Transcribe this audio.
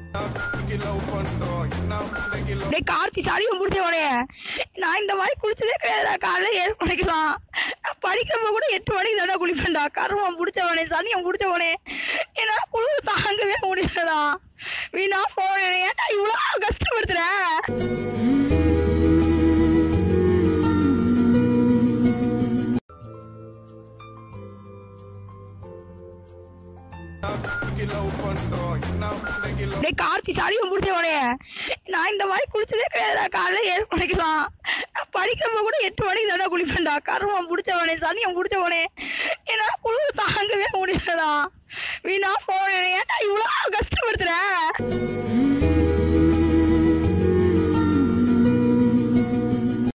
டேய் கார்த்தி சாரி முடிச்சவனே நான் இந்த மாதிரி குளிச்சதே கிடையாதுடா காலையில ஏழு மணிக்கெல்லாம் நான் படிக்கிறப்ப கூட எட்டு மணிக்கு தானே குளிப்பேன்டா கருவம் பிடிச்சவனே சனியம் பிடிச்சவனே என்னால குளிர் தாங்கவே முடியலடா வீணா போன ஏன்டா இவ்வளோ கஷ்டப்படுத்துற டேய் கார்த்தி சாரி முடிச்சவனே நான் இந்த மாதிரி குளிச்சதே கிடையாதுடா காலையில ஏழு மணிக்கெல்லாம் நான் படிக்கிறப்ப கூட எட்டு மணிக்கு தானே குளிப்பேன்டா கருவம் பிடிச்சவனே சனியம் பிடிச்சவனே என்னால குளிர் தாங்கவே முடியலடா வீணா போன ஏன்டா இவ்வளோ கஷ்டப்படுத்துற